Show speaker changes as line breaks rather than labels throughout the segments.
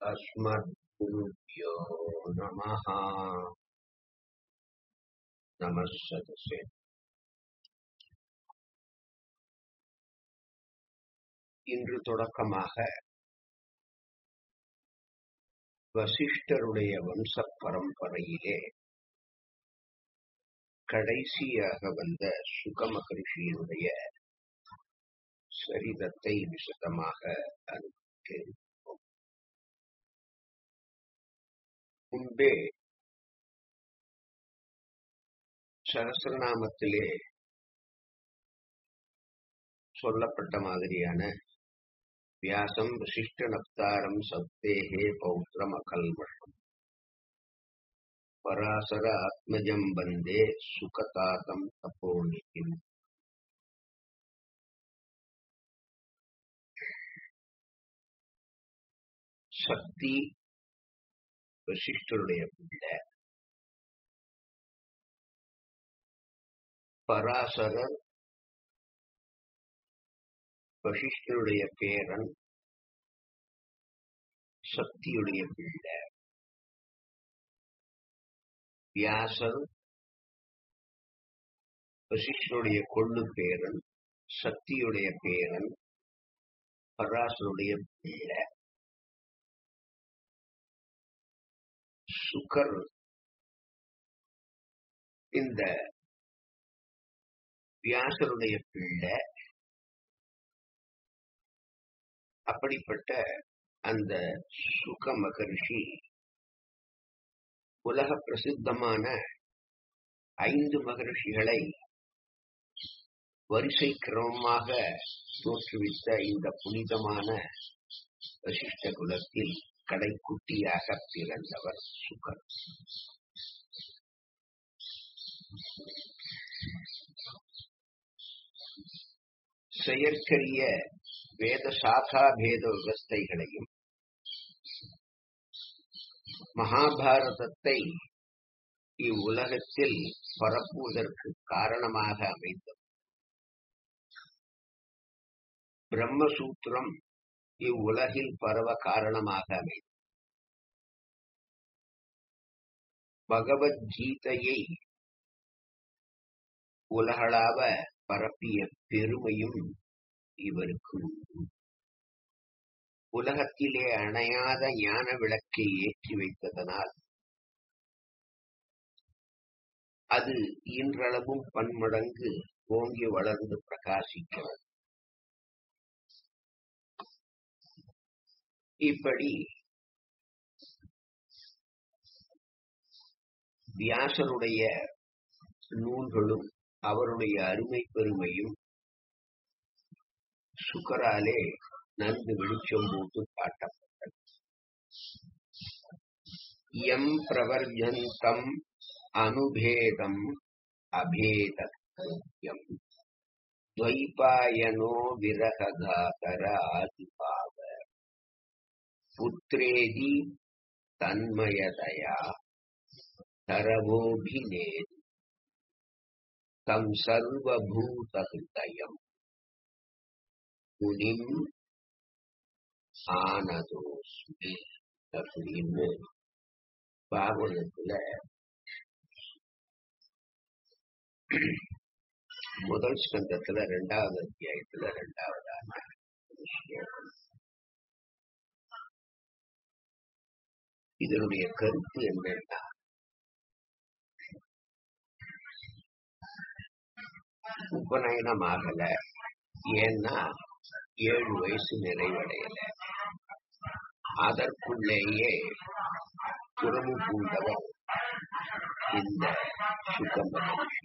अस्मद्गुरुभ्यो नमः नमः सदसे இன்று தொடக்கமாக வசிஷ்டருடைய வம்ச பரம்பரையிலே கடைசியாக வந்த சுக மகரிஷியினுடைய சரிதத்தை விசதமாக அனுப்பித்தேன் முன்பே சகசிரநாமத்திலே சொல்லப்பட்ட மாதிரியான வியாசம் விசிஷ்ட நப்தாரம் சப்தேகே பௌத்திரம் அகல்மஷம் பராசர ஆத்மஜம் வந்தே சுகதாதம் தப்போனியும் சக்தி வசிஷ்டருடைய பிள்ளை பராசரர் வசிஷ்டருடைய பேரன் சக்தியுடைய பிள்ளை வியாசர் வசிஷ்டருடைய கொள்ளு பேரன் சக்தியுடைய பேரன் பராசருடைய பிள்ளை சுகர் இந்த வியாசருடைய பிள்ளை அப்படிப்பட்ட அந்த சுக மகர்ஷி உலக பிரசித்தமான ஐந்து மகர்ஷிகளை வரிசை கிரமமாக தோற்றுவித்த இந்த புனிதமான வசிஷ்ட குலத்தில் கடைக்குட்டியாக பிறந்தவர் சுகர் செயற்கரிய வேத சாகா பேத விவஸ்தைகளையும் மகாபாரதத்தை இவ்வுலகத்தில் பரப்புவதற்கு காரணமாக அமைந்தது பிரம்மசூத்திரம் இவ்வுலகில் பரவ காரணமாக அமைந்தது பகவத்கீதையை உலகளாவ பரப்பிய பெருமையும் இவருக்கு உண்டு உலகத்திலே அணையாத ஞான விளக்கை ஏற்றி வைத்ததனால் அது இன்றளவும் பன்மடங்கு ஓங்கி வளர்ந்து பிரகாசிக்கிறது இப்படி வியாசருடைய நூல்களும் அவருடைய அருமை பெருமையும் சுக்கராலே நன்கு வெளிச்சம் போட்டு காட்டப்பட்டது எம் பிரவர்ஜந்தம் அனுபேதம் அபேதம் துவைபாயனோ விரகதாகர ஆதிபாவ புத்திரேதி தன்மயதயா தரவோபிநேது தம் சர்வபூதஹிருதயம் முனிம் ஆனதோஸ்மி அப்படின்னு பாகவதத்துல முதல் ஸ்கந்தத்துல ரெண்டாவது அத்தியாயத்துல ரெண்டாவதான விஷயம் இதனுடைய கருத்து என்னன்னா உபநயனம் ஆகல ஏன்னா ஏழு வயசு நிறைவடையல அதற்குள்ளேயே உறவு பூண்டவர் இந்த சுகம்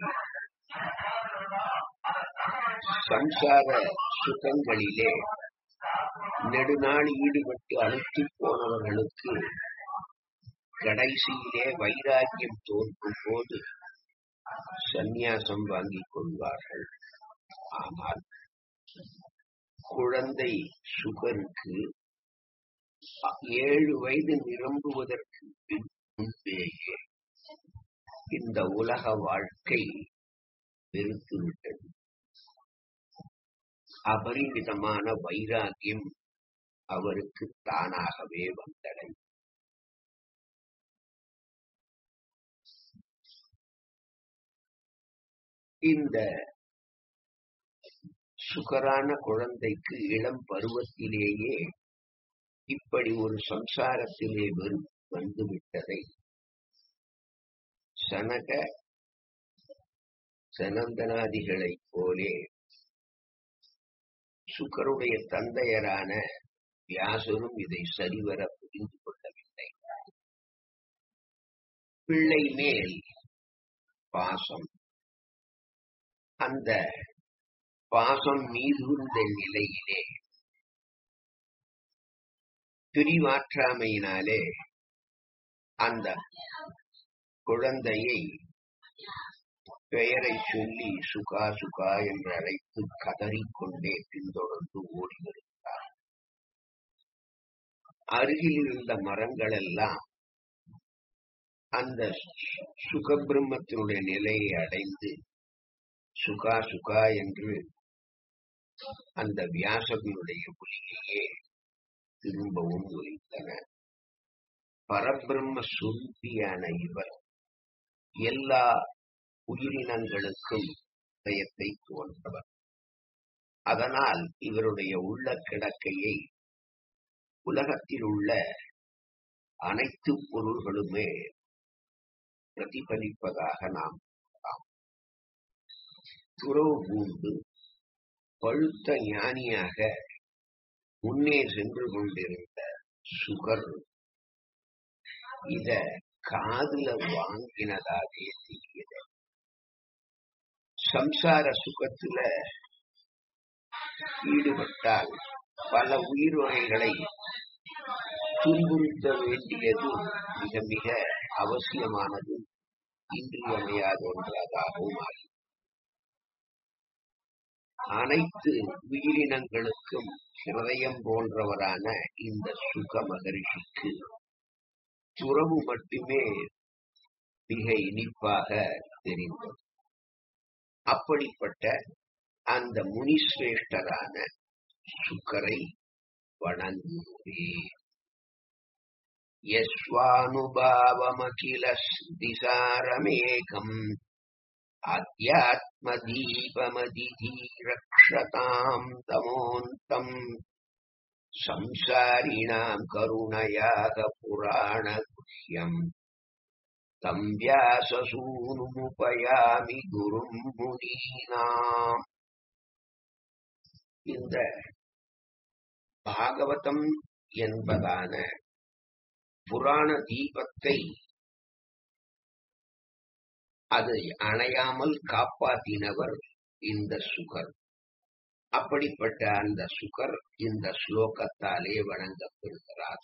சம்சார சுகங்களிலே நெடுநாள் ஈடுபட்டு அழுத்தி போனவர்களுக்கு கடைசியிலே வைராக்கியம் தோன்றும் போது சந்நியாசம் வாங்கிக் கொள்வார்கள் ஆனால் குழந்தை சுகருக்கு ஏழு வயது நிரம்புவதற்கு முன்பேயே இந்த உலக வாழ்க்கை வெறுத்துவிட்டது அபரிமிதமான வைராகியம் அவருக்கு தானாகவே வந்தடை இந்த சுகரான குழந்தைக்கு இளம் பருவத்திலேயே இப்படி ஒரு சம்சாரத்திலே வெறு வந்துவிட்டதை சனக சனந்தனாதிகளைப் போலே சுக்கருடைய தந்தையரான வியாசரும் இதை சரிவர புரிந்து கொள்ளவில்லை பிள்ளை மேல் பாசம் அந்த பாசம் மீதுர்ந்த நிலையிலே பிரிவாற்றாமையினாலே அந்த குழந்தையை பெயரை சொல்லி சுகா சுகா என்று அழைத்து கதறிக்கொண்டே பின்தொடர்ந்து ஓடி வருகிறார் அருகில் இருந்த மரங்கள் எல்லாம் அந்த சுகபிரம்மத்தினுடைய நிலையை அடைந்து சுகா சுகா என்று அந்த வியாசகனுடைய ஒலியையே திரும்பவும் ஒலித்தன பரபிரம்ம சுருப்பியான இவர் எல்லா உயிரினங்களுக்கும் இதயத்தை தோன்றவர் அதனால் இவருடைய உள்ள கிடக்கையை உலகத்தில் உள்ள அனைத்து பொருள்களுமே பிரதிபலிப்பதாக நாம் துறவு பூண்டு பழுத்த ஞானியாக முன்னே சென்று கொண்டிருந்த சுகர் இத காதுல வாங்கினதாகவே தெரியுது சம்சார சுகத்துல ஈடுபட்டால் பல உயிர் வகைகளை துன்புறுத்த வேண்டியது மிக மிக அவசியமானது இன்றியமையாத ஒன்றாகவும் ஆகி அனைத்து உயிரினங்களுக்கும் ஹிருதயம் போன்றவரான இந்த சுக மகரிஷிக்கு துறவு மட்டுமே மிக இனிப்பாக தெரிந்தது அப்படிப்பட்ட அந்த முனிசிரேஷ்டரான சுக்கரை வணங்குவே யஸ்வானுபாவமகில திசாரமேகம் அத்தியாத்மதீபமதிதீரக்ஷதாம் தமோந்தம் संसारिणाम् करुणयाग पुराणगुह्यम् तम् व्याससूनुमुपयामि குரும் முனீனாம் இந்த பாகவதம் என்பதான புராண தீபத்தை அதை அணையாமல் காப்பாற்றினவர் இந்த சுகர் அப்படிப்பட்ட அந்த சுகர் இந்த ஸ்லோகத்தாலே வணங்கப்பெறுகிறார்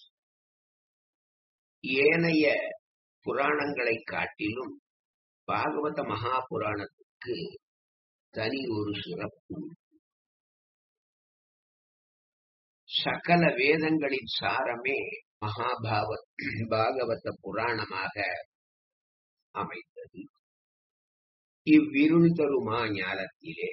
ஏனைய புராணங்களை காட்டிலும் பாகவத மகா புராணத்துக்கு தனி ஒரு சிறப்பு சகல வேதங்களின் சாரமே மகாபாவ பாகவத புராணமாக அமைந்தது இவ்விருள் தருமா ஞானத்திலே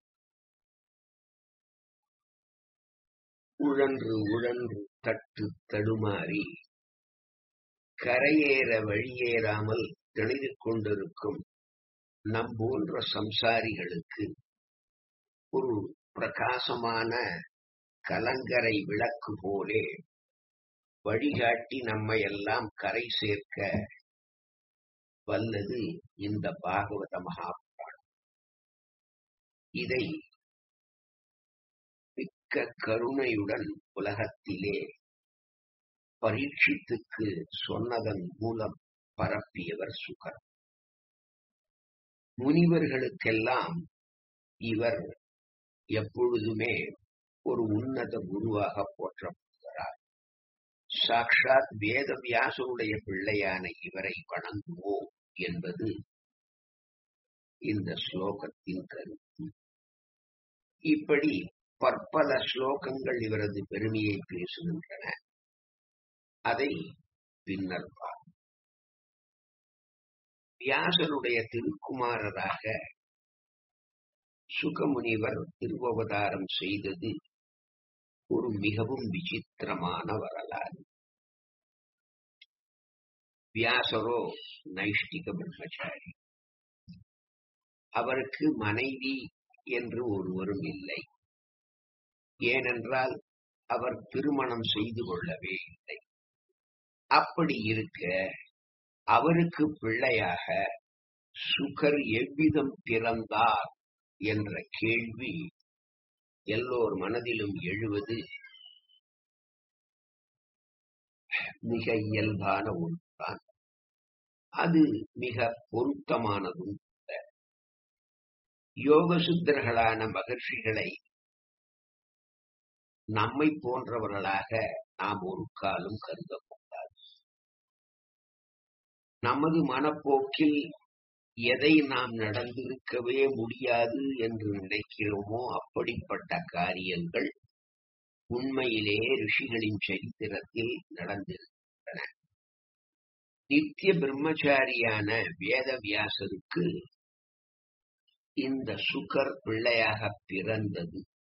உழன்று உழன்று தட்டு தடுமாறி கரையேற வழியேறாமல் திணிந்து கொண்டிருக்கும் நம் போன்ற சம்சாரிகளுக்கு ஒரு பிரகாசமான கலங்கரை விளக்கு போலே வழிகாட்டி நம்மை எல்லாம் கரை சேர்க்க வல்லது இந்த பாகவத மகாபுராணம் இதை மிக்க கருணையுடன் உலகத்திலே பரீட்சித்துக்கு சொன்னதன் மூலம் பரப்பியவர் சுகர் முனிவர்களுக்கெல்லாம் இவர் எப்பொழுதுமே ஒரு உன்னத குருவாக போற்றப்படுகிறார் சாக்ஷாத் வேத வியாசனுடைய பிள்ளையான இவரை வணங்குவோம் என்பது இந்த ஸ்லோகத்தின் கருத்து இப்படி பற்பல ஸ்லோகங்கள் இவரது பெருமையை பேசுகின்றன அதை பின்னர் பார்ப்போம் வியாசருடைய திருக்குமாரராக சுகமுனிவர் திருவவதாரம் செய்தது ஒரு மிகவும் விசித்திரமான வரலாறு வியாசரோ நைஷ்டிக பிரம்மச்சாரி அவருக்கு மனைவி என்று ஒருவரும் இல்லை ஏனென்றால் அவர் திருமணம் செய்து கொள்ளவே இல்லை அப்படி இருக்க அவருக்கு பிள்ளையாக சுகர் எவ்விதம் பிறந்தார் என்ற கேள்வி எல்லோர் மனதிலும் எழுவது மிக இயல்பான ஒன்றுதான் அது மிக பொருத்தமானதும் கூட. யோகசுத்தர்களான மகர்ஷிகளை நம்மை போன்றவர்களாக நாம் ஒரு காலம் கருதக்கூடாது நமது மனப்போக்கில் எதை நாம் நடந்திருக்கவே முடியாது என்று நினைக்கிறோமோ அப்படிப்பட்ட காரியங்கள் உண்மையிலே ரிஷிகளின் சரித்திரத்தில் நடந்திருக்கின்றன நித்திய பிரம்மச்சாரியான வேதவியாசருக்கு இந்த சுகர் பிள்ளையாக பிறந்தது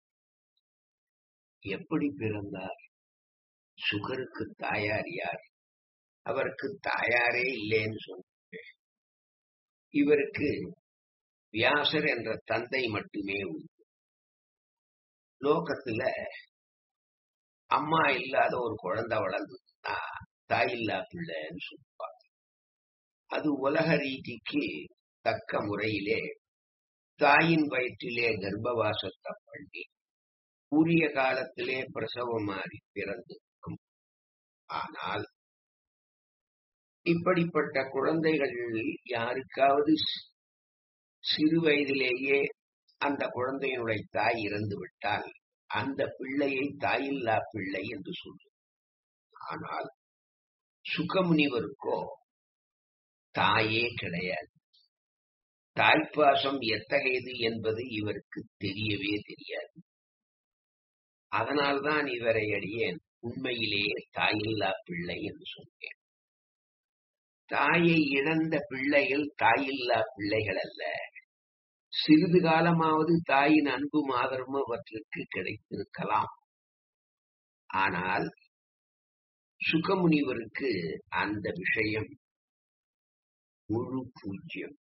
எப்படி பிறந்தார் சுகருக்கு தாயார் யார் அவருக்கு தாயாரே இல்லைன்னு சொன்னேன் இவருக்கு வியாசர் என்ற தந்தை மட்டுமே உண்டு லோகத்துல அம்மா இல்லாத ஒரு குழந்தை வளர்ந்ததுன்னா தாயில்லா பிள்ளைன்னு சொல்லுவாங்க அது உலக ரீதிக்கு தக்க முறையிலே தாயின் வயிற்றிலே கர்ப்பவாசத்தை பண்ணி உரிய காலத்திலே பிரசவமாறி பிறந்திருக்கும் ஆனால் இப்படிப்பட்ட குழந்தைகள் யாருக்காவது சிறு வயதிலேயே அந்த குழந்தையினுடைய தாய் இறந்து விட்டால் அந்த பிள்ளையை தாயில்லா பிள்ளை என்று சொல்லும் ஆனால் சுகமுனிவருக்கோ தாயே கிடையாது தாய்ப்பாசம் எத்தகையது என்பது இவருக்கு தெரியவே தெரியாது அதனால்தான் இவரை அடியேன் உண்மையிலேயே தாயில்லா பிள்ளை என்று சொன்னேன் தாயை இழந்த பிள்ளைகள் தாயில்லா பிள்ளைகள் அல்ல சிறிது காலமாவது தாயின் அன்பும் ஆதரவும் அவற்றிற்கு கிடைத்திருக்கலாம் ஆனால் சுகமுனிவருக்கு அந்த விஷயம் முழு பூஜ்யம்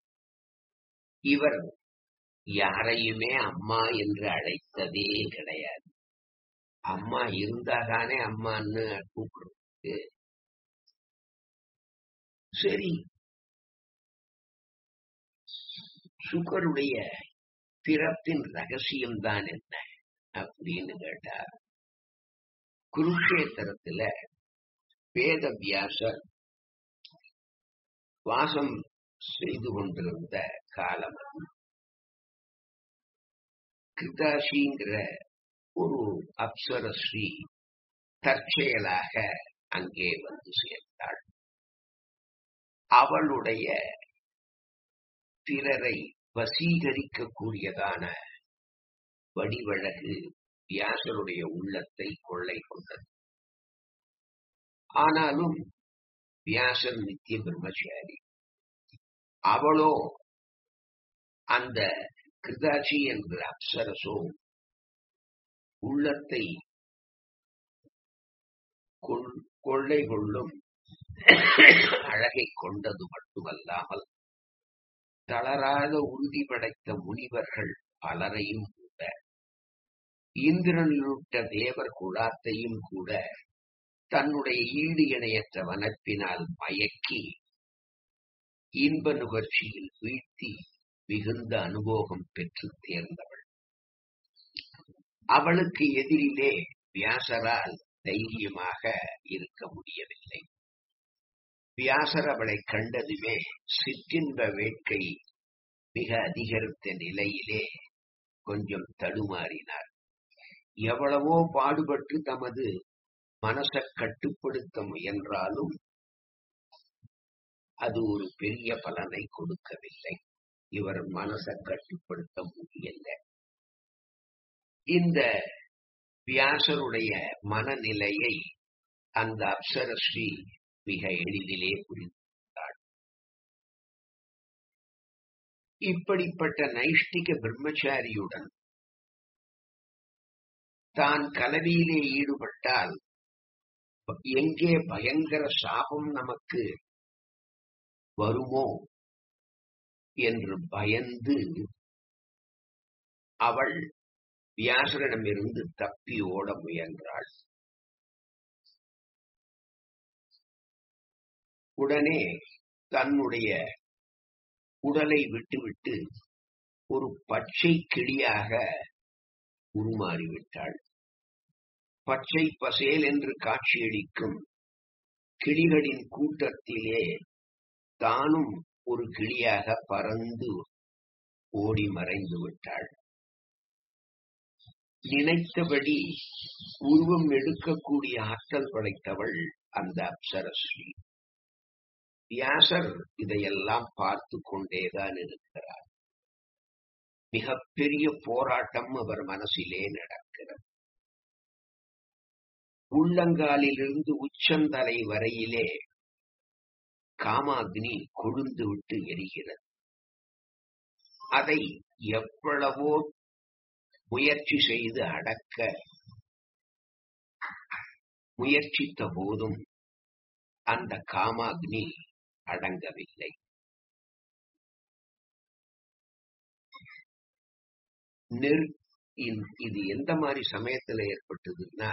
இவர் யாரையுமே அம்மா என்று அழைத்ததே கிடையாது அம்மா இருந்தாதானே அம்மான்னு கூப்பிடுறதுக்கு சரி சுகருடைய பிறப்பின் ரகசியம்தான் என்ன அப்படின்னு கேட்டார் குருஷேத்திரத்துல வேதவியாசர் வாசம் செய்து கொண்டிருந்த காலம் அது. கிருதாசிங்கிற ஒரு அப்சரஸ்ரீ தற்செயலாக அங்கே வந்து சேர்ந்தாள் அவளுடைய பிறரை வசீகரிக்கக்கூடியதான வடிவழகு வியாசருடைய உள்ளத்தை கொள்ளை கொண்டது ஆனாலும் வியாசர் நித்திய பிரம்மச்சாரி அவளோ அந்த கிருதாட்சி என்கிற அப்சரசோ உள்ளத்தை கொள்- கொள்ளை கொள்ளும் அழகை கொண்டது மட்டுமல்லாமல் தளராத உறுதி படைத்த முனிவர்கள் பலரையும் கூட இந்திரனிலுட்ட தேவர் குழாத்தையும் கூட தன்னுடைய ஈடு இணையற்ற வனப்பினால் மயக்கி இன்ப நுகர்ச்சியில் வீழ்த்தி மிகுந்த அனுபோகம் பெற்று தேர்ந்தவள் அவளுக்கு எதிரிலே வியாசரால் தைரியமாக இருக்க முடியவில்லை வியாசர் அவளை கண்டதுமே சிற்றின்ப வேட்கை மிக அதிகரித்த நிலையிலே கொஞ்சம் தடுமாறினார் எவ்வளவோ பாடுபட்டு தமது மனசை கட்டுப்படுத்த முயன்றாலும் அது ஒரு பெரிய பலனை கொடுக்கவில்லை இவர் மனசை கட்டுப்படுத்த முடியல இந்த வியாசருடைய மனநிலையை அந்த அப்சரஸ்ரீ மிக எளிதிலே புரிந்து கொண்டாள் இப்படிப்பட்ட நைஷ்டிக பிரம்மச்சாரியுடன் தான் கலவியிலே ஈடுபட்டால் எங்கே பயங்கர சாபம் நமக்கு வருமோ என்று பயந்து அவள் வியாசரிடமிருந்து தப்பி ஓட முயன்றாள் உடனே தன்னுடைய உடலை விட்டுவிட்டு ஒரு பச்சை கிளியாக உருமாறிவிட்டாள் பச்சை பசேல் என்று காட்சியளிக்கும் கிளிகளின் கூட்டத்திலே தானும் ஒரு கிளியாக பறந்து ஓடி மறைந்து விட்டாள் நினைத்தபடி உருவம் எடுக்கக்கூடிய ஆற்றல் படைத்தவள் அந்த அப்சரஸ்ரீ வியாசர் இதையெல்லாம் பார்த்து கொண்டேதான் இருக்கிறார் மிகப்பெரிய போராட்டம் அவர் மனசிலே நடக்கிறது உள்ளங்காலிலிருந்து உச்சந்தலை வரையிலே காமாக்னி கொழுந்து விட்டு எரிகிறது அதை எவ்வளவோ முயற்சி செய்து அடக்க முயற்சித்த போதும் அந்த காமாக்னி அடங்கவில்லை நெரு இது எந்த மாதிரி சமயத்துல ஏற்பட்டதுன்னா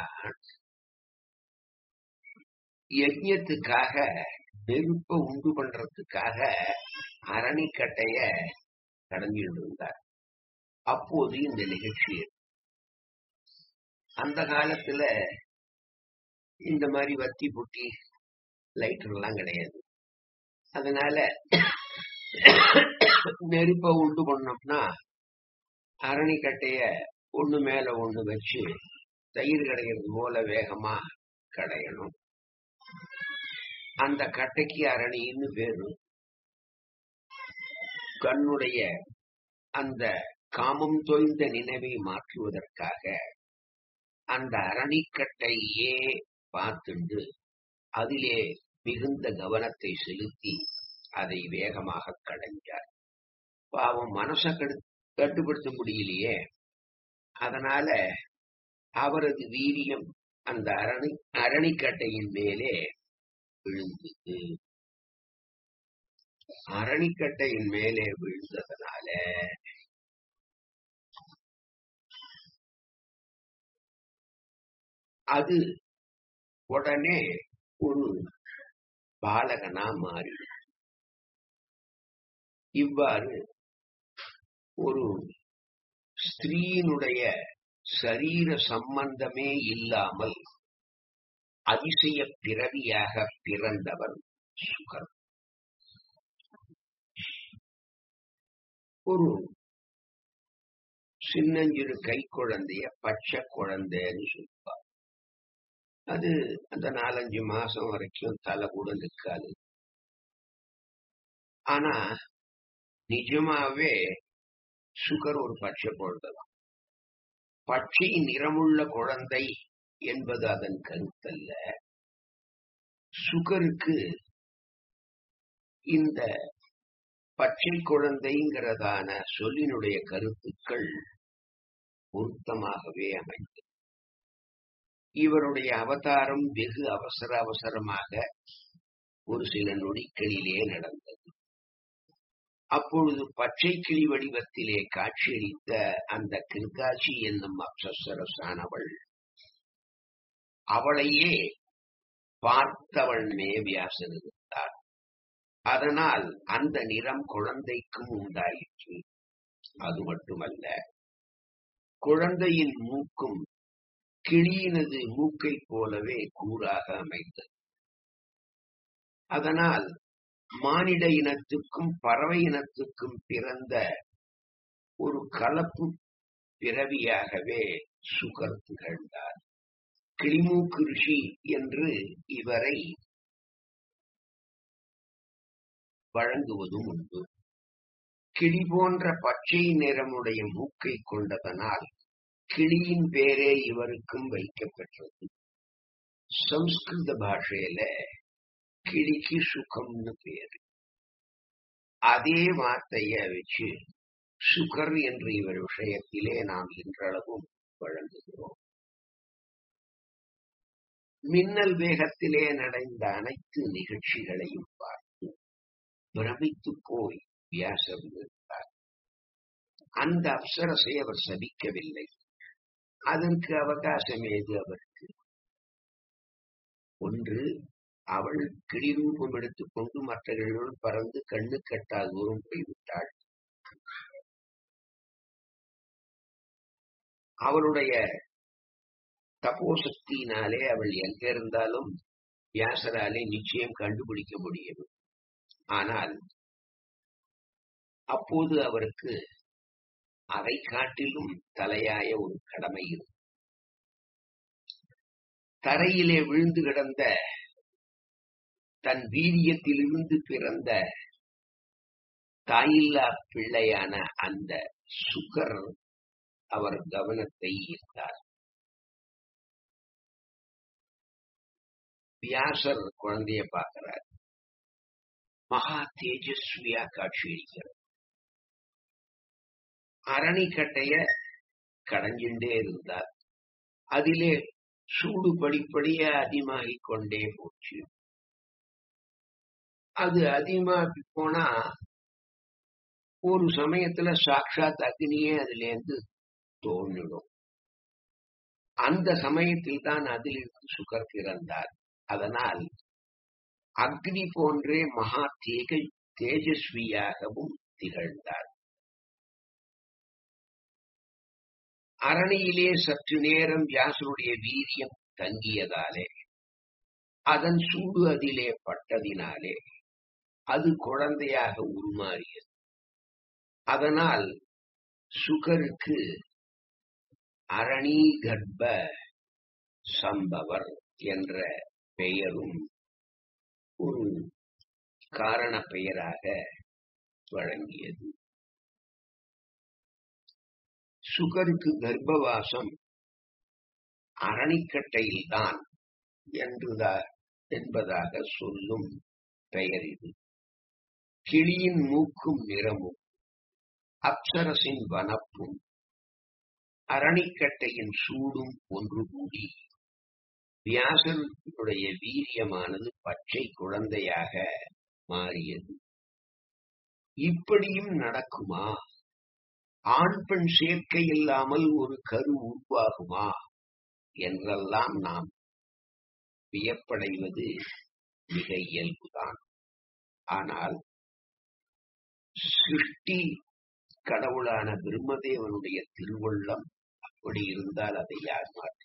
யஜ்யத்துக்காக நெருப்ப உண்டு பண்றதுக்காக அரணிக்கட்டைய கடஞ்சிட்டு இருந்தார் அப்போது இந்த நிகழ்ச்சி அந்த காலத்துல இந்த மாதிரி வத்தி புட்டி லைட்டர் எல்லாம் கிடையாது அதனால நெருப்ப உண்டு பண்ணோம்னா அரணிக்கட்டைய ஒண்ணு மேல ஒண்ணு வச்சு தயிர் கடைகிறது போல வேகமா கடையணும் அந்த கட்டைக்கு அரணின்னு பேரு கண்ணுடைய அந்த காமம் தோய்ந்த நினைவை மாற்றுவதற்காக அந்த அரணிக்கட்டையே பார்த்துண்டு அதிலே மிகுந்த கவனத்தை செலுத்தி அதை வேகமாக கடைஞ்சார் பாவம் மனசை கட்டுப்படுத்த முடியலையே அதனால அவரது வீரியம் அந்த அரணி அரணிக்கட்டையின் மேலே விழுந்தது அரணிக்கட்டையின் மேலே விழுந்ததுனால அது உடனே ஒரு பாலகனா மாறி இவ்வாறு ஒரு ஸ்திரீயினுடைய சரீர சம்பந்தமே இல்லாமல் அதிசய பிறவியாக பிறந்தவர் சுகர் ஒரு சின்னஞ்சிறு கை குழந்தைய பச்சை குழந்தைன்னு சொல்லுவார் அது அந்த நாலஞ்சு மாசம் வரைக்கும் தலை கூட நிற்காது ஆனா நிஜமாவே சுகர் ஒரு பச்சை குழந்தைதான் பச்சை நிறமுள்ள குழந்தை என்பது அதன் கருத்தல்ல சுகருக்கு இந்த பச்சை குழந்தைங்கிறதான சொல்லினுடைய கருத்துக்கள் பொருத்தமாகவே அமைந்தது இவருடைய அவதாரம் வெகு அவசர அவசரமாக ஒரு சில நொடிகளிலே நடந்தது அப்பொழுது பச்சை கிளி வடிவத்திலே காட்சியளித்த அந்த கிருகாட்சி என்னும் அப்சரசானவள் அவளையே பார்த்தவள்மே வியாசன் இருந்தார் அதனால் அந்த நிறம் குழந்தைக்கும் உண்டாயிற்று அது மட்டுமல்ல குழந்தையின் மூக்கும் கிளியினது மூக்கை போலவே கூறாக அமைந்தது அதனால் மானிட இனத்துக்கும் பறவை இனத்துக்கும் பிறந்த ஒரு கலப்பு பிறவியாகவே சுகர் திகழ்ந்தார் கிளிமூக்கு ரிஷி என்று இவரை வழங்குவதும் உண்டு கிளி போன்ற பச்சை நிறமுடைய மூக்கை கொண்டதனால் கிளியின் பேரே இவருக்கும் வைக்கப்பெற்றது சம்ஸ்கிருத பாஷையில கிளிக்கு சுகம்னு பேரு அதே வார்த்தைய வச்சு சுகர் என்று இவர் விஷயத்திலே நாம் இன்றளவும் வழங்குகிறோம் மின்னல் வேகத்திலே நடந்த அனைத்து நிகழ்ச்சிகளையும் பார்த்து பிரமித்து போய் வியாசர் நின்றார் அந்த அப்சரசை அவர் சபிக்கவில்லை அதற்கு அவகாசம் ஏது அவருக்கு ஒன்று அவள் கிளிரூபம் எடுத்துக்கொண்டு மற்றவர்களுடன் பறந்து கண்ணு கட்டா தூரம் போய்விட்டாள் அவளுடைய தபோசக்தியினாலே அவள் எங்க இருந்தாலும் வியாசராலே நிச்சயம் கண்டுபிடிக்க முடியும் ஆனால் அப்போது அவருக்கு அதை காட்டிலும் தலையாய ஒரு கடமை இருக்கு தரையிலே விழுந்து கிடந்த தன் வீரியத்திலிருந்து பிறந்த தாயில்லா பிள்ளையான அந்த சுகர் அவர் கவனத்தை ஈர்த்தார் வியாசர் குழந்தைய பார்க்கிறார் மகா தேஜஸ்வியா காட்சியளிக்கிறார் அரணிக்கட்டைய கடைஞ்சுட்டே இருந்தார் அதிலே சூடு படிப்படியா அதிகமாகிக் கொண்டே போச்சு அது அதிகமாகி போனா ஒரு சமயத்துல சாட்சாத் அக்னியே அதுல இருந்து தோன்றிடும் அந்த சமயத்தில் தான் அதிலிருந்து சுகர் பிறந்தார் அதனால் அக்னி போன்றே மகா தேக தேஜஸ்வியாகவும் திகழ்ந்தார் அரணியிலே சற்று நேரம் வியாசருடைய வீரியம் தங்கியதாலே அதன் சூடு அதிலே பட்டதினாலே அது குழந்தையாக உருமாறியது அதனால் சுகருக்கு அரணி கர்ப்ப சம்பவர் என்ற பெயரும் ஒரு காரண பெயராக வழங்கியது சுகருக்கு கர்ப்பவாசம் அரணிக்கட்டையில்தான் என்றுதா என்பதாக சொல்லும் பெயர் இது கிளியின் மூக்கும் நிறமும் அப்சரசின் வனப்பும் அரணிக்கட்டையின் சூடும் ஒன்று கூடி வியாசனுடைய வீரியமானது பச்சை குழந்தையாக மாறியது இப்படியும் நடக்குமா ஆண் பெண் சேர்க்கை இல்லாமல் ஒரு கரு உருவாகுமா என்றெல்லாம் நாம் வியப்படைவது மிக இயல்புதான் ஆனால் சிருஷ்டி கடவுளான பிரம்மதேவனுடைய திருவுள்ளம் அப்படி இருந்தால் அதை யார் மாற்ற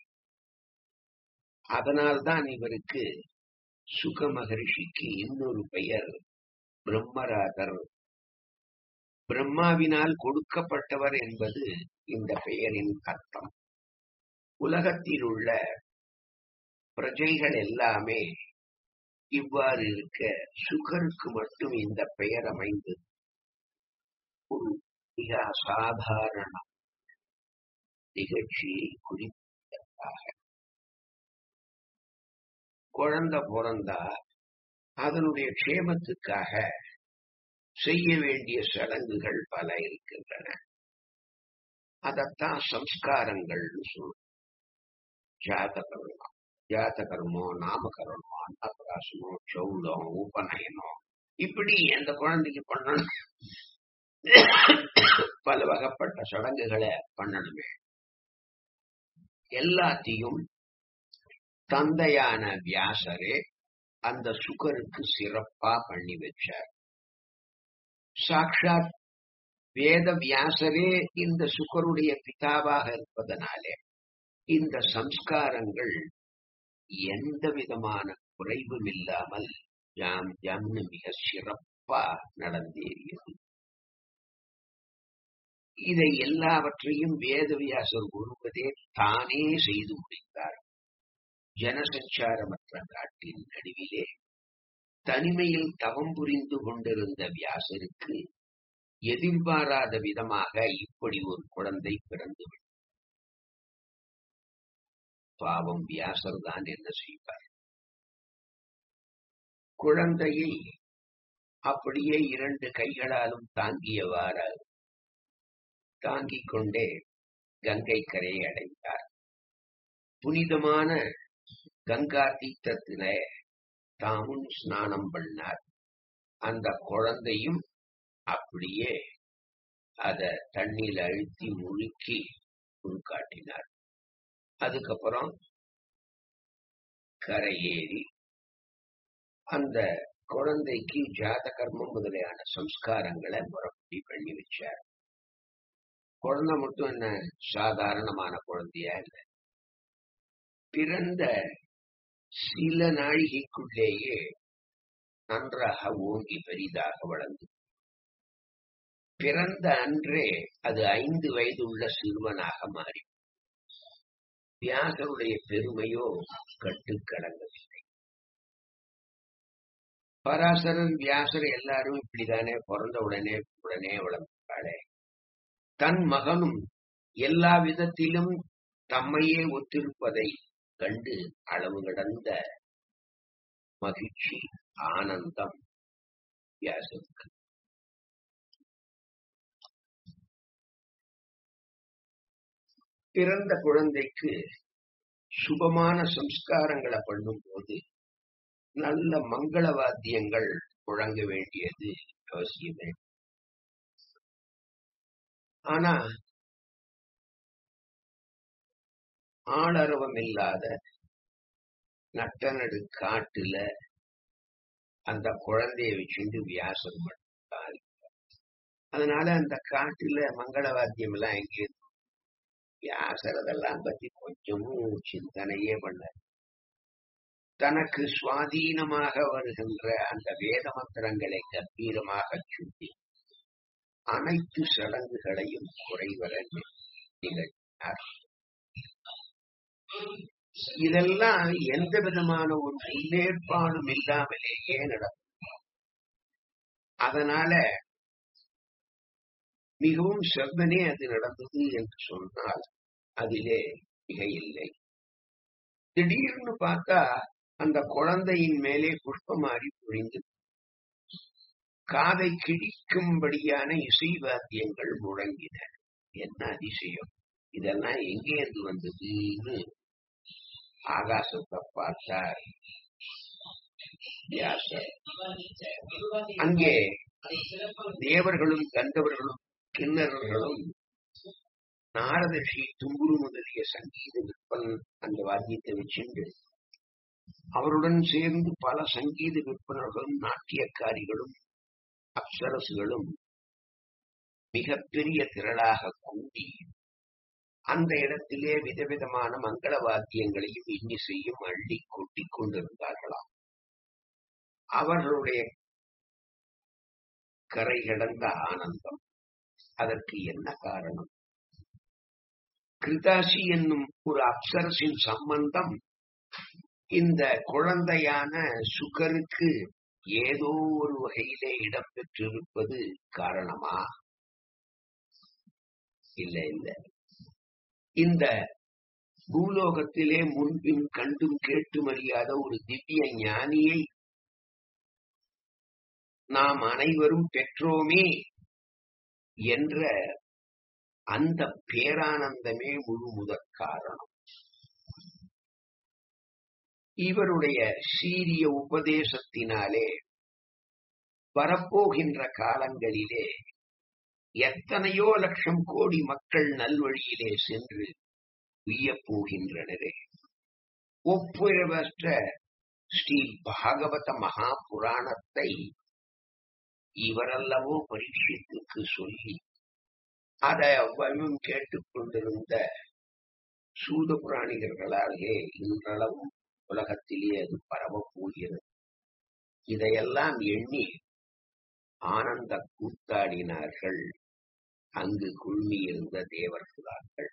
அதனால்தான் இவருக்கு சுக மகரிஷிக்கு இன்னொரு பெயர் பிரம்மராதர் பிரம்மாவினால் கொடுக்கப்பட்டவர் என்பது இந்த பெயரின் அர்த்தம் உலகத்தில் உள்ள பிரஜைகள் எல்லாமே இவ்வாறு இருக்க சுகருக்கு மட்டும் இந்த பெயர் அமைந்தது ஒரு மிக அசாதாரண நிகழ்ச்சியை குறிப்பிட்டதாக குழந்தை பிறந்தா அதனுடைய க்ஷேமத்துக்காக செய்ய வேண்டிய சடங்குகள் பல இருக்கின்றன அதத்தான் சம்ஸ்காரங்கள்னு சொல்றோம் ஜாதகர்மம் ஜாதகர்மம் நாமகரணம் அன்னப்பிராசனம் சௌலம் உபநயனம் இப்படி அந்த குழந்தைக்கு பண்ணணும் பல வகைப்பட்ட சடங்குகளை பண்ணணுமே எல்லாத்தையும் தந்தையான வியாசரே அந்த சுகருக்கு சிறப்பா பண்ணி வச்சார் சாட்சாத் வேத வியாசரே இந்த சுகருடைய பிதாவாக இருப்பதனாலே இந்த சம்ஸ்காரங்கள் எந்த விதமான குறைவும் இல்லாமல் ஜாம் ஜாம்னு மிக சிறப்பா நடந்தேறியது இதை எல்லாவற்றையும் வேதவியாசர் ஒருவதே தானே செய்து முடித்தார் ஜனசஞ்சாரமற்ற நாட்டின் நடுவிலே தனிமையில் தவம் புரிந்து கொண்டிருந்த வியாசருக்கு எதிர்பாராத விதமாக இப்படி ஒரு குழந்தை பிறந்து பாவம் வியாசர் தான் என்ன செய்வார் குழந்தையை அப்படியே இரண்டு கைகளாலும் தாங்கியவாறு தாங்கிக் கொண்டே கங்கை கரையை அடைந்தார் புனிதமான கங்கா தீர்த்தத்தில தாமும் ஸ்நானம் பண்ணார் அந்த குழந்தையும் அப்படியே அத தண்ணியில அழுத்தி முழுக்கி உள்காட்டினார் அதுக்கப்புறம் கரையேறி அந்த குழந்தைக்கு ஜாத கர்மம் முதலியான சம்ஸ்காரங்களை முறைப்படி பண்ணி வச்சார் குழந்தை மட்டும் என்ன சாதாரணமான குழந்தையா இல்ல பிறந்த சில நாழிகைக்குள்ளேயே நன்றாக ஓங்கி பெரிதாக வளர்ந்து பிறந்த அன்றே அது ஐந்து வயது உள்ள சிறுவனாக மாறி வியாசருடைய பெருமையோ கட்டுக்கடங்கவில்லை பராசரன் வியாசர் எல்லாரும் இப்படிதானே பிறந்த உடனே உடனே வளர்ந்தாளே தன் மகனும் எல்லா விதத்திலும் தம்மையே ஒத்திருப்பதை கண்டு அளவு கடந்த மகிழ்ச்சி ஆனந்தம் வியாசருக்கு பிறந்த குழந்தைக்கு சுபமான சம்ஸ்காரங்களை பண்ணும்போது நல்ல மங்கள வாத்தியங்கள் முழங்க வேண்டியது அவசியமே ஆனா ஆளரவம் இல்லாத நட்டநடு காட்டுல அந்த குழந்தைய வச்சுட்டு வியாசம் பண்ணார் அதனால அந்த காட்டுல மங்கள வாத்தியம் எல்லாம் எங்கே வியாசர் அதெல்லாம் பத்தி கொஞ்சமும் சிந்தனையே பண்ண தனக்கு சுவாதீனமாக வருகின்ற அந்த வேத மந்திரங்களை கம்பீரமாக சொல்லி அனைத்து சடங்குகளையும் குறைவர நிகழ்த்தினார் இதெல்லாம் எந்த விதமான ஒரு முன்னேற்பாடும் இல்லாமலேயே நடக்கும் அதனால மிகவும் செவ்வனே அது நடந்தது என்று சொன்னால் அதிலே மிக இல்லை திடீர்னு பார்த்தா அந்த குழந்தையின் மேலே புஷ்பமாரி பொழிந்து காதை கிழிக்கும்படியான இசை வாத்தியங்கள் முழங்கின என்ன அதிசயம் இதெல்லாம் எங்கே இருந்து வந்ததுன்னு ஆகாசத்தை பார்த்தார் வியாசர் அங்கே தேவர்களும் கந்தவர்களும் கிண்ணறர்களும் நாரதர்ஷி தும்புரு முதலிய சங்கீத விற்பன் அந்த வாத்தியத்தை வச்சுண்டு அவருடன் சேர்ந்து பல சங்கீத விற்பனர்களும் நாட்டியக்காரிகளும் அப்சரசுகளும் மிகப்பெரிய திரளாக கூடி அந்த இடத்திலே விதவிதமான மங்கள வாத்தியங்களையும் இன்னிசையும் அள்ளி கொட்டிக் கொண்டிருந்தார்களாம் அவர்களுடைய கரை கடந்த ஆனந்தம் அதற்கு என்ன காரணம் கிருதாசி என்னும் ஒரு அப்சரசின் சம்பந்தம் இந்த குழந்தையான சுகருக்கு ஏதோ ஒரு வகையிலே இடம் பெற்றிருப்பது காரணமா இல்ல இல்ல இந்த பூலோகத்திலே முன்பின் கண்டும் கேட்டும் அறியாத ஒரு திவ்ய ஞானியை நாம் அனைவரும் பெற்றோமே என்ற அந்த பேரானந்தமே முழு முதற் காரணம் இவருடைய சீரிய உபதேசத்தினாலே வரப்போகின்ற காலங்களிலே எத்தனையோ லட்சம் கோடி மக்கள் நல்வழியிலே சென்று உய்யப் போகின்றனரே ஒப்புரவற்ற ஸ்ரீ பாகவத மகா புராணத்தை இவரல்லவோ பரீட்சித்துக்கு சொல்லி அதை அவ்வளவும் கேட்டுக்கொண்டிருந்த சூத புராணிகர்களாலே இன்றளவும் உலகத்திலே அது பரவப் போகிறது இதையெல்லாம் எண்ணி ஆனந்த கூத்தாடினார்கள் அங்கு குழுமியிருந்த தேவர்களார்கள்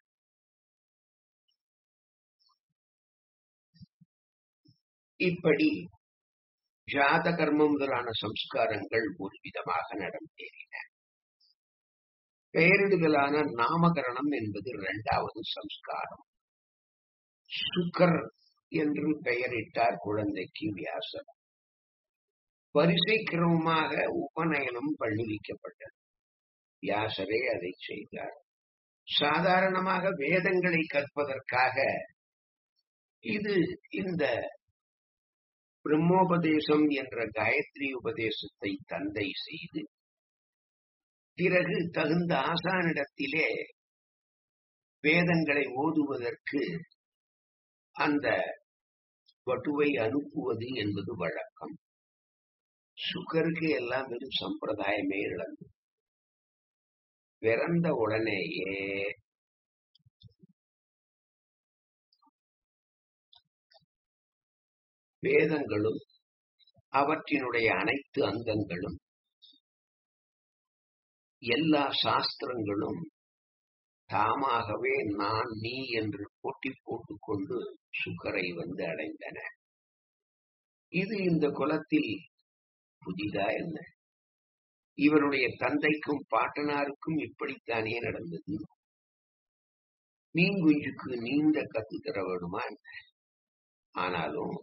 இப்படி ஜாத கர்மம் முதலான சம்ஸ்காரங்கள் ஒரு விதமாக நடந்தேறின பெயரிடுதலான நாமகரணம் என்பது இரண்டாவது சம்ஸ்காரம் சுக்கர் என்று பெயரிட்டார் குழந்தைக்கு வியாசர் வரிசை கிரமமாக உபநயனம் பண்ணி வைக்கப்பட்டது வியாசரே அதை செய்தார் சாதாரணமாக வேதங்களை கற்பதற்காக இது இந்த பிரம்மோபதேசம் என்ற காயத்ரி உபதேசத்தை தந்தை செய்து பிறகு தகுந்த ஆசானிடத்திலே வேதங்களை ஓதுவதற்கு அந்த வட்டுவை அனுப்புவது என்பது வழக்கம் சுகருக்கு எல்லாம் வெறும் சம்பிரதாயமே இழந்து பிறந்த உடனேயே வேதங்களும் அவற்றினுடைய அனைத்து அங்கங்களும் எல்லா சாஸ்திரங்களும் தாமாகவே நான் நீ என்று போட்டி போட்டுக்கொண்டு சுகரை வந்து அடைந்தன இது இந்த குலத்தில் புதிதா என்ன இவருடைய தந்தைக்கும் பாட்டனாருக்கும் இப்படித்தானே நடந்தது மீன்குஞ்சுக்கு நீந்த கத்து தர வேணுமா என்ன ஆனாலும்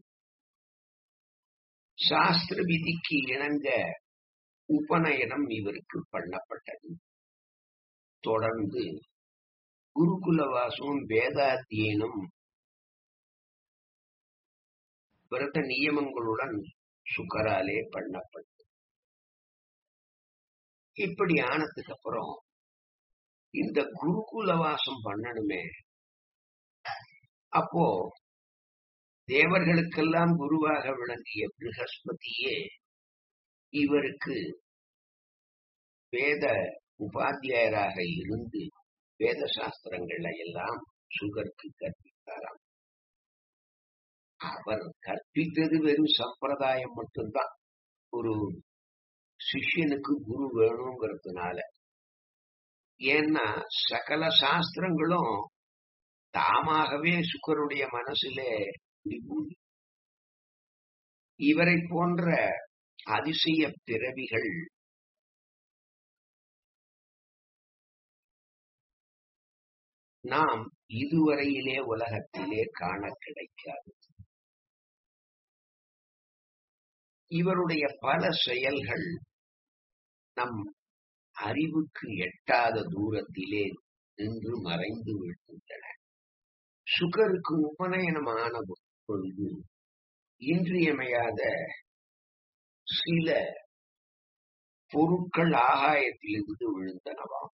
சாஸ்திர விதிக்கு இணங்க உபநயனம் இவருக்கு பண்ணப்பட்டது தொடர்ந்து குருகுலவாசம் வேதாத்தியனம் விரத நியமங்களுடன் சுக்கராலே பண்ணப்பட்டது இப்படி ஆனதுக்கு அப்புறம் இந்த குருகுலவாசம் பண்ணணுமே அப்போ தேவர்களுக்கெல்லாம் குருவாக விளங்கிய ப்ரஹஸ்பதியே இவருக்கு வேத உபாத்தியாயராக இருந்து வேத சாஸ்திரங்களை எல்லாம் சுகருக்கு கற்பித்தாராம் அவர் கற்பித்தது வெறும் சம்பிரதாயம் மட்டும்தான் ஒரு சிஷ்யனுக்கு குரு வேணுங்கிறதுனால ஏன்னா சகல சாஸ்திரங்களும் தாமாகவே சுக்கருடைய மனசிலே குடிபூடி இவரை போன்ற அதிசய பிறவிகள் நாம் இதுவரையிலே உலகத்திலே காண கிடைக்காது இவருடைய பல செயல்கள் நம் அறிவுக்கு எட்டாத தூரத்திலே நின்று மறைந்து விடுகின்றன சுகருக்கு உபநயனமான பொழுது இன்றியமையாத சில பொருட்கள் ஆகாயத்திலிருந்து விழுந்தனவாம்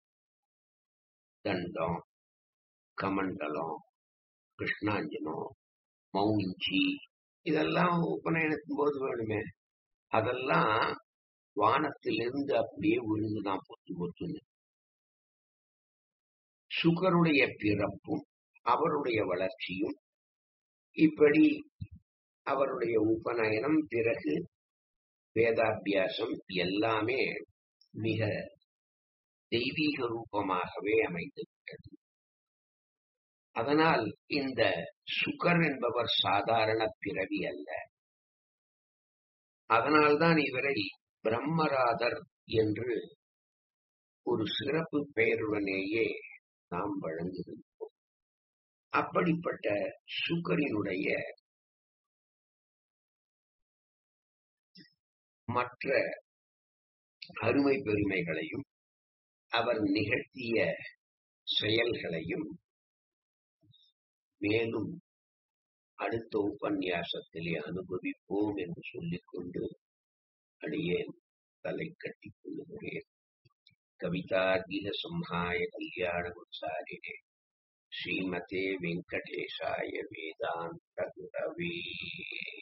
தண்டம் கமண்டலம் கிருஷ்ணாஞ்சனம் மௌஞ்சி இதெல்லாம் உபநயனத்தின் போது வேணுமே அதெல்லாம் வானத்திலிருந்து அப்படியே விழுந்துதான் பொத்து பொத்துன்னு சுகருடைய பிறப்பும் அவருடைய வளர்ச்சியும் இப்படி அவருடைய உபநயனம் பிறகு வேதாபியாசம் எல்லாமே மிக தெய்வீக ரூபமாகவே அமைந்துவிட்டது அதனால் இந்த சுகர் என்பவர் சாதாரண பிறவி அல்ல அதனால்தான் இவரை பிரம்மராதர் என்று ஒரு சிறப்பு பெயருடனேயே நாம் வழங்குகின்றோம் அப்படிப்பட்ட சுகரினுடைய மற்ற அருமை பெருமைகளையும் அவர் நிகழ்த்திய செயல்களையும் மேலும் அடுத்த உபன்யாசத்திலே அனுபவிப்போம் என்று சொல்லிக்கொண்டு அடியேன் தலை கட்டிக் கொள்ளுகிறேன் கவிதார்கிக சம்ஹாய கல்யாண குசாரினே ஸ்ரீமதே வெங்கடேஷாய வேதாந்த குரவே